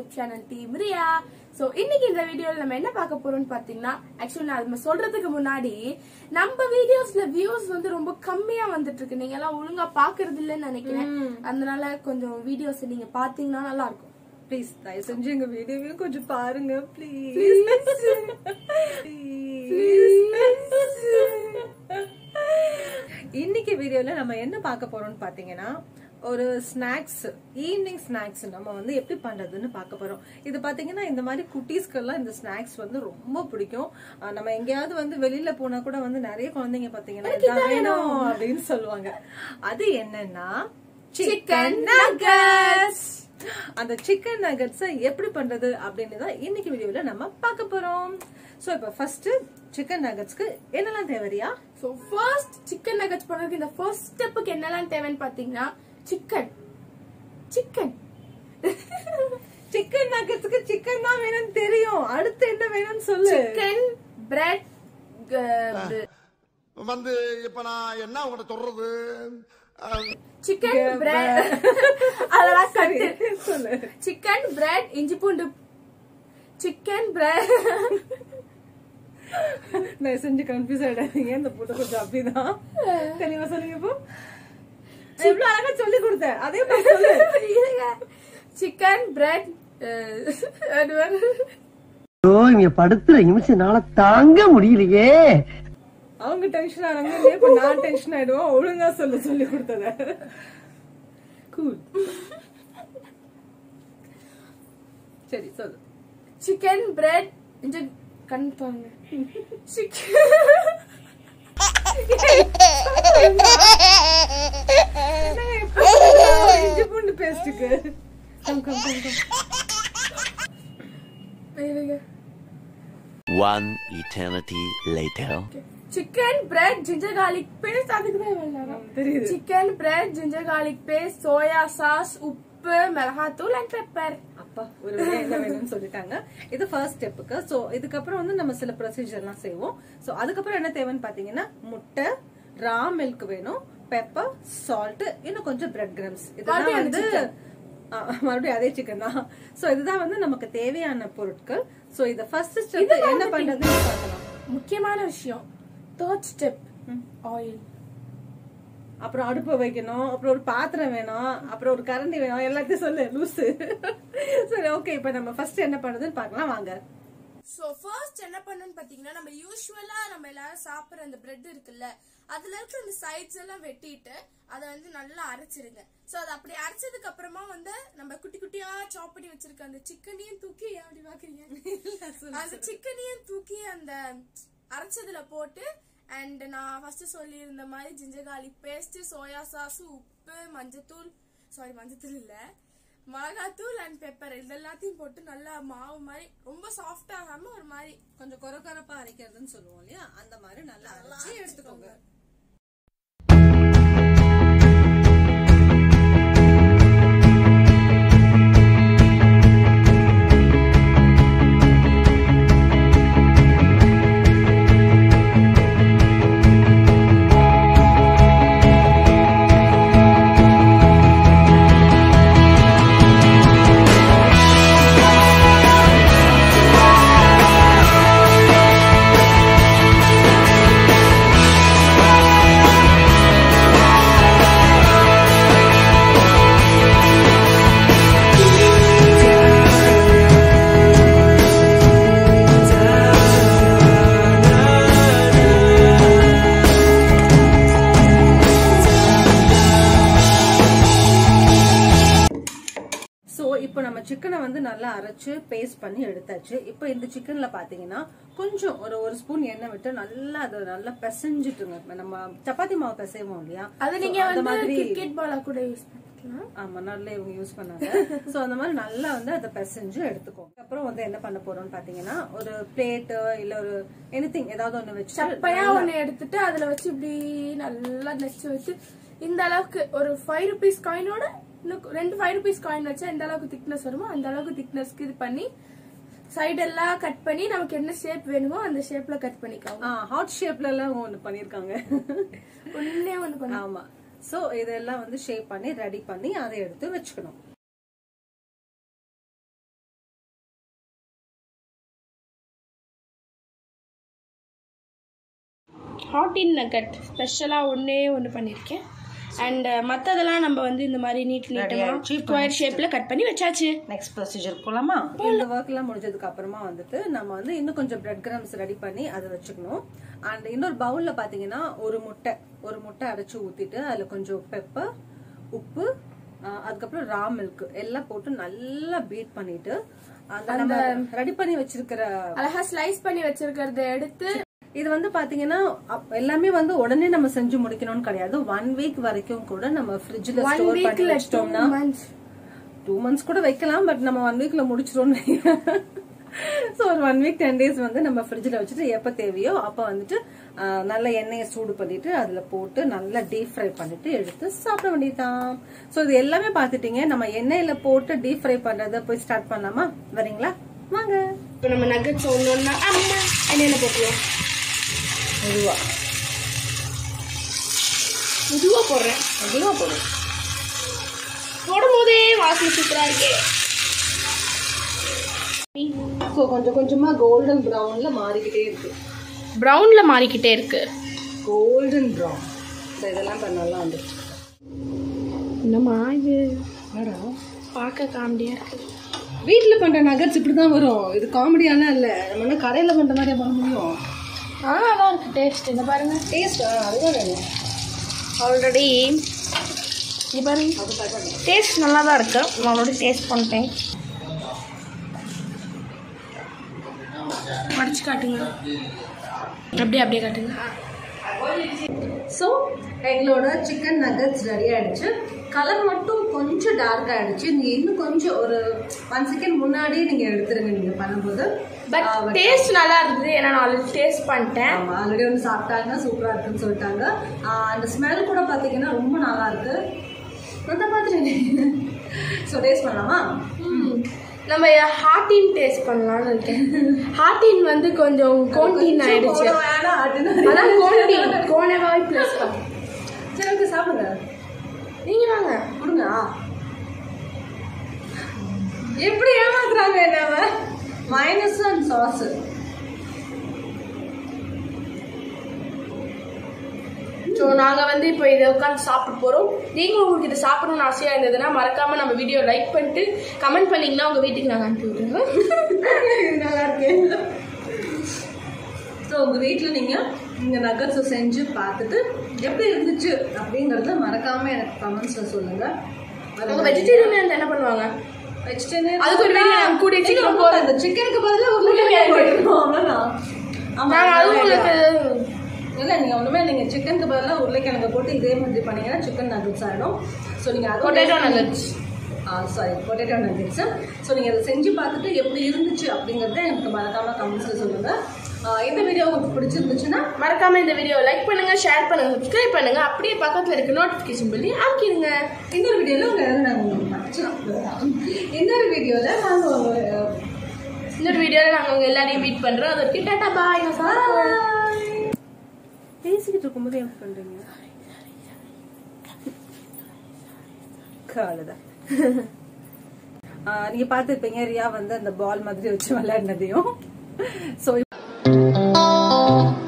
YouTube channel team Riya so இன்னைக்கு இந்த வீடியோல நம்ம என்ன பார்க்க போறோம்னு பாத்தீங்கன்னா ஆக்சுவலி நான் அது சொல்றதுக்கு முன்னாடி நம்ம வீடியோஸ்ல வியூஸ் வந்து ரொம்ப கம்மியா வந்துட்டு இருக்கு நீங்க எல்லாம் ஒழுங்கா பாக்குறது இல்லைன்னு நினைக்கிறேன் அதனால கொஞ்சம் வீடியோஸ் நீங்க பாத்தீங்கன்னா நல்லா இருக்கும் ப்ளீஸ் தயவு செஞ்சு எங்க வீடியோவையும் கொஞ்சம் பாருங்க ப்ளீஸ் இன்னைக்கு வீடியோல நம்ம என்ன பார்க்க போறோம்னு பாத்தீங்கன்னா ஒரு ஸ்நாக்ஸ் ஈவினிங் ஸ்நாக்ஸ் நம்ம வந்து எப்படி பண்றதுன்னு பார்க்க போறோம் இது பாத்தீங்கன்னா இந்த மாதிரி குட்டீஸ்க்கெல்லாம் இந்த ஸ்நாக்ஸ் வந்து ரொம்ப பிடிக்கும் ஆஹ் நம்ம எங்கேயாவது வந்து வெளியில போனா கூட வந்து நிறைய குழந்தைங்க பாத்தீங்கன்னா "இதான் வேணும் அப்படின்னு சொல்லுவாங்க அது என்னன்னா சிக்கன் நகட்ஸ் அந்த சிக்கன் நகட்ஸை எப்படி பண்றது அப்படின்னு தான் இன்னைக்கு வீடியோல நம்ம பார்க்க போறோம் சோ இப்போ ஃபர்ஸ்ட் சிக்கன் நகட்ஸ்க்கு என்னெல்லாம் தேவையா சோ ஃபர்ஸ்ட் சிக்கன் நகட்ஸ் பண்றதுக்கு இந்த ஃபர்ஸ்ட் ஸ்டெப்புக்கு என்னெல்லாம் தேவைன்னு பாத்தீங்கன்னா சிக்கன் சிக்கன் சிக்கன் நகட்ஸ்க்கு சிக்கன் தான் வேணும்னு தெரியும் அடுத்து என்ன வேணும்னு சொல்லு சிக்கன் பிரெட் வந்து இப்ப நான் என்ன உங்கள்ட்ட சொல்றது அஹ், சிக்கன் பிரெட் அதெல்லாம் கட்டு சொல்லு சிக்கன் பிரெட் இஞ்சி பூண்டு சிக்கன் பிரெட் நான் செஞ்சு கன்ஃபியூஸ் ஆயிடாதீங்க இந்த போட்டு கொஞ்சம் அப்படிதான் தெளிவா சொல்லுங்க இப்போ எவ்வளவு அழகா சொல்லி கொடுத்தேன் அதே மாதிரி சொல்லு சிக்கன் பிரெட் ஐயோ இங்க படுத்துற நிமிஷம்னால தாங்க முடியலையே அவங்க டென்ஷன் ஆறாங்க இப்ப நான் டென்ஷன் ஆயிடுவோம் ஒழுங்கா சொல்லு சொல்லி கொடுத்தத கூல் சரி சொல்லு சிக்கன் பிரெட் இஞ்சி கண் பாருங்க சிக்கன் என்னங்க இப்படி சொல்றீங்க? இஞ்சி பூண்டு பேஸ்ட்டுக்கு come come come come One eternity later. Chicken bread ginger garlic paste அதுக்கு தான் இவ்வளவு நேரம் தெரியுது chicken bread ginger garlic paste soya sauce உப்பு மிளகாத்தூள் அண்ட் பெப்பர் அப்பா ஒரு வழியா என்ன வேணும்னு சொல்லிட்டாங்க இது ஃபர்ஸ்ட் ஸ்டெப்புக்கு சோ இதுக்கப்புறம் வந்து நம்ம சில ப்ரொசீஜர் எல்லாம் செய்வோம் சோ அதுக்கப்புறம் என்ன தேவைன்னு பாத்தீங்கன்னா முட்டை ரா மில்க் வேணும் பெப்பர் சால்ட் இன்னும் கொஞ்சம் பிரெட் கிரம்ஸ் இதெல்லாம் மறுபடியும் வந்து அந்த ஆ, மறுபடியும் அதே சிக்கன் தான் சோ இதுதான் வந்து நமக்கு தேவையான பொருட்கள் சோ இத ஃபர்ஸ்ட் ஸ்டெப் இதெல்லாம் என்ன வந்து பண்றதுன்னு பார்க்கலாம் முக்கியமான விஷயம் தேர்ட் ஸ்டெப் ஆயில் அப்புறம் அடுப்பு வைக்கணும் அப்புறம் ஒரு பாத்திரம் வேணும் அப்புறம் ஒரு கரண்டி வேணும் எல்லாத்தையும் சொல்லு லூசு சரி ஓகே இப்ப நம்ம ஃபர்ஸ்ட் என்ன பண்றதுன்னு பார்க்கலாம் வாங்க சோ ஃபர்ஸ்ட் என்ன பண்ணணும்னு பாத்தீங்கன்னா நம்ம யூஸ்வலா நம்ம எல்லாரும் சாப்பிடுற அந்த பிரெட் இருக்குல்ல அதுல இருக்கிற அந்த சைட்ஸ் எல்லாம் வெட்டிட்டு அதை வந்து நல்லா அரைச்சிருங்க சோ அது அப்படி அரைச்சதுக்கு அப்புறமா வந்து நம்ம குட்டி குட்டியா சாப் பண்ணி வச்சிருக்க அந்த சிக்கனையும் தூக்கி ஏன் அப்படி பாக்குறீங்க அந்த சிக்கனையும் தூக்கி அந்த அரைச்சதுல போட்டு அண்ட் நான் ஃபர்ஸ்ட் சொல்லியிருந்த மாதிரி ginger garlic paste soya sauce உப்பு மஞ்சத்தூள் சாரி மஞ்சத்தூள் இல்ல மிளகாத்தூள் அண்ட் பெப்பர் இது எல்லாத்தையும் போட்டு நல்லா மாவு மாதிரி ரொம்ப சாஃப்ட் ஆகாம ஒரு மாதிரி கொஞ்சம் கொர கொரப்பா அரைக்கிறதுன்னு சொல்லுவோம் இல்லையா அந்த மாதிரி நல்லா அரைச்சு எடுத்துக்கோங்க சோ இப்போ நம்ம சிக்கனை வந்து நல்லா அரைச்சு பேஸ்ட் பண்ணி எடுத்தாச்சு இப்போ இந்த சிக்கன்ல பாத்தீங்கன்னா கொஞ்சம் ஒரு ஒரு ஸ்பூன் எண்ணெய் விட்டு நல்லா அதை நல்லா பிசைஞ்சிட்டுங்க நம்ம சப்பாத்தி மாவு பிசைவோம் இல்லையா அது So, நீங்க அந்த வந்து மாதிரி கிரிக்கெட் பாலா கூட யூஸ் பண்ணிக்கலாம் ஆமா நல்லா இவங்க யூஸ் பண்ணாங்க சோ அந்த மாதிரி நல்லா வந்து அதை பிசைஞ்சு எடுத்துக்கோங்க அப்புறம் வந்து என்ன பண்ண போறோம்னு பாத்தீங்கன்னா ஒரு பிளேட் இல்ல ஒரு எனிதிங் ஏதாவது ஒண்ணு வச்சு சப்பையா ஒண்ணு எடுத்துட்டு அதுல வச்சு இப்படி நல்லா நெச்சு வச்சு இந்த அளவுக்கு ஒரு ஃபைவ் ருபீஸ் காயினோட இன்னும் ரெண்டு ஃபைவ் ருபீஸ் காயின் வச்சா எந்த அளவுக்கு திக்னஸ் வருமோ அந்த அளவுக்கு திக்னஸ்க்கு இது பண்ணி சைடு எல்லாம் கட் பண்ணி நமக்கு என்ன ஷேப் வேணுமோ அந்த ஷேப்ல கட் பண்ணிக்கோங்க ஹாட் ஷேப்ல எல்லாம் ஒண்ணு பண்ணிருக்காங்க ஒன்னே ஒண்ணு பண்ணி ஆமா சோ இதெல்லாம் வந்து ஷேப் பண்ணி ரெடி பண்ணி அதை எடுத்து வச்சுக்கணும் ஹாட் இன் நக்கட் ஸ்பெஷலாக ஒன்றே ஒன்று பண்ணியிருக்கேன் அண்ட் மற்றதெல்லாம் நம்ம வந்து இந்த மாதிரி நீட் நீட்டமாக ஸ்கொயர் ஷேப்பில் கட் பண்ணி வச்சாச்சு நெக்ஸ்ட் ப்ரொசீஜர் போலாமா இந்த ஒர்க் எல்லாம் முடிஞ்சதுக்கு அப்புறமா வந்துட்டு நம்ம வந்து இன்னும் கொஞ்சம் பிரெட் கிராம்ஸ் ரெடி பண்ணி அதை வச்சுக்கணும் அண்ட் இன்னொரு பவுல்ல பாத்தீங்கன்னா ஒரு முட்டை ஒரு முட்டை அரைச்சு ஊத்திட்டு அதுல கொஞ்சம் பெப்பர் உப்பு ஆஹ் அதுக்கப்புறம் ரா மில்க் எல்லாம் போட்டு நல்லா பீட் பண்ணிட்டு அந்த நம்ம ரெடி பண்ணி வச்சிருக்கிற அழகா ஸ்லைஸ் பண்ணி வச்சிருக்கிறத எடுத்து இது வந்து பாத்தீங்கன்னா அப்- எல்லாமே வந்து உடனே நம்ம செஞ்சு முடிக்கணும்னு கிடையாது ஒன் வீக் வரைக்கும் கூட நம்ம ஃப்ரிட்ஜ்ல ஒன் ஸ்டோர் பண்ணி வீக்ல வச்சிட்டோம்னா மந்த்ஸ் டூ மந்த்ஸ் கூட வைக்கலாம் பட் நம்ம ஒன் வீக்ல முடிச்சிரும் ஸோ ஒரு ஒன் வீக் டென் டேஸ் வந்து நம்ம ஃப்ரிட்ஜில் வச்சுட்டு எப்போ தேவையோ அப்போ வந்துட்டு ஆஹ், நல்ல எண்ணெயை சூடு பண்ணிட்டு அதில் போட்டு நல்லா டீப் ஃப்ரை பண்ணிட்டு எடுத்து சாப்பிட வேண்டியதுதான் ஸோ இது எல்லாமே பார்த்துட்டீங்க நம்ம எண்ணெயில போட்டு டீப் ஃப்ரை பண்றதை போய் ஸ்டார்ட் பண்ணலாமா வரீங்களா வாங்க இப்போ நம்ம நகட்ஸ் ஒன்று ஒன்றா அம்மா எண்ணெயில் போட்டுருவோம் மெதுவா மெதுவாக போடுறேன் மெதுவா போடும் போடும் போதே வாசனை சூப்பராக இருக்கே ஸோ கொஞ்சம் கொஞ்சமா கோல்டன் ப்ரௌன்ல மாறிக்கிட்டே இருக்கு ப்ரௌனில் மாறிக்கிட்டே இருக்கு கோல்டன் ப்ரௌன் இதெல்லாம் இப்போ நல்லா வந்துருச்சு என்னம்மா இது என்னடா பார்க்க காமெடியாக இருக்கு வீட்ல பண்ற நகர்ஸ் இப்படி தான் வரும் இது காமெடியாலாம் இல்ல நம்ம என்ன கடையில பண்ற மாதிரியா பண்ண முடியும் ஆ நல்லா இருக்கு டேஸ்ட் இந்த பாருங்க டேஸ்ட் அதுதான் வேணும் ஆல்ரெடி இது பாருங்க அது பார்க்கணும் டேஸ்ட் நல்லா தான் இருக்கு நான் ஆல்ரெடி டேஸ்ட் பண்ணிட்டேன் மடிச்சு காட்டுங்க அப்படியே அப்படியே காட்டுங்க ஸோ எங்களோட சிக்கன் நகட்ஸ் ரெடி ஆயிடுச்சு கலர் மட்டும் கொஞ்சம் டார்க் ஆயிடுச்சு நீங்க இன்னும் கொஞ்சம் ஒரு ஒன் செகண்ட் முன்னாடியே நீங்க எடுத்துருங்க நீங்க பண்ணும்போது பட் டேஸ்ட் நல்லா இருந்தது ஏன்னா நான் ஆல்ரெடி டேஸ்ட் பண்ணிட்டேன் ஆமா ஆல்ரெடி வந்து சாப்பிட்டாங்க சூப்பரா இருக்குன்னு சொல்லிட்டாங்க ஆஹ் அந்த ஸ்மெல் கூட பாத்தீங்கன்னா ரொம்ப நல்லா இருக்கு அந்த மாதிரி ஸோ டேஸ்ட் பண்ணலாமா நம்ம ஹார்டின் டேஸ்ட் பண்ணலாம்னு இருக்கேன் ஹார்டின் வந்து கொஞ்சம் கோண்டின் ஆயிடுச்சு போட வேணாம் அப்படின்னு அதான் கோண்டின் கோனவாய் பிளஸ் தான் சரி ஓகே சாப்பிடுங்க நீங்க வாங்க கொடுங்க எப்படி ஏமாத்துறாங்க என்னவ மைனஸ் அண்ட் சாஸ் ஸோ நாங்கள் வந்து இப்போ இதை உட்காந்து சாப்பிட போகிறோம் நீங்களும் உங்களுக்கு இதை சாப்பிடணும்னு ஆசையாக இருந்ததுன்னா மறக்காமல் நம்ம வீடியோ லைக் பண்ணிட்டு கமெண்ட் பண்ணிங்கன்னா உங்கள் வீட்டுக்கு நாங்கள் அனுப்பி விட்டுருவோம் நல்லா இருக்கு ஸோ உங்கள் வீட்டில் நீங்கள் இந்த நகட்ஸை செஞ்சு பார்த்துட்டு எப்படி இருந்துச்சு அப்படிங்கிறத மறக்காம எனக்கு கமெண்ட்ஸில் சொல்லுங்கள் அவங்க வெஜிடேரியன் என்ன பண்ணுவாங்க வெஜிடேரியன் அதுக்கு ஒரு video நாங்க கூடிய சீக்கிரம் போகிறோம் அந்த சிக்கனுக்கு பதிலாக உருளைக்கிழங்கு போட்டுருவோம் அவ்வளோதான் நாங்கள் அதுவும் உங்களுக்கு இல்லை நீங்கள் ஒன்றுமே நீங்கள் சிக்கனுக்கு பதிலாக உருளைக்கிழங்கு போட்டு இதே மாதிரி பண்ணீங்கன்னா சிக்கன் நகட்ஸ் ஆகிடும் ஸோ நீங்கள் அது potato nuggets sorry potato nuggets so நீங்கள் அதை செஞ்சு பார்த்துட்டு எப்படி இருந்துச்சு அப்படிங்கிறத எனக்கு மறக்காம கமெண்ட்ஸில் சொல்லுங்கள் இந்த வீடியோ உங்களுக்கு பிடிச்சிருந்துச்சுன்னா மறக்காம இந்த வீடியோ லைக் பண்ணுங்க ஷேர் பண்ணுங்க சப்ஸ்கிரைப் பண்ணுங்க அப்படியே பக்கத்துல இருக்க நோட்டிபிகேஷன் பண்ணி ஆக்கிடுங்க இன்னொரு வீடியோவில் உங்கள் யாரும் நாங்கள் உங்களுக்கு மறைச்சிடலாம் இன்னொரு வீடியோவில் நாங்கள் உங்களை இன்னொரு வீடியோல நாங்க உங்க எல்லாரையும் மீட் பண்றோம் அது வரைக்கும் டாடா பாய் நான் சாப்பிடுவேன் பேசிக்கிட்டு இருக்கும்போது என்ன பண்ணுறீங்க அவ்வளோதான் நீங்க பார்த்துருப்பீங்க ரியா வந்து அந்த பால் மாதிரி வச்சு விளையாடினதையும் ஸோ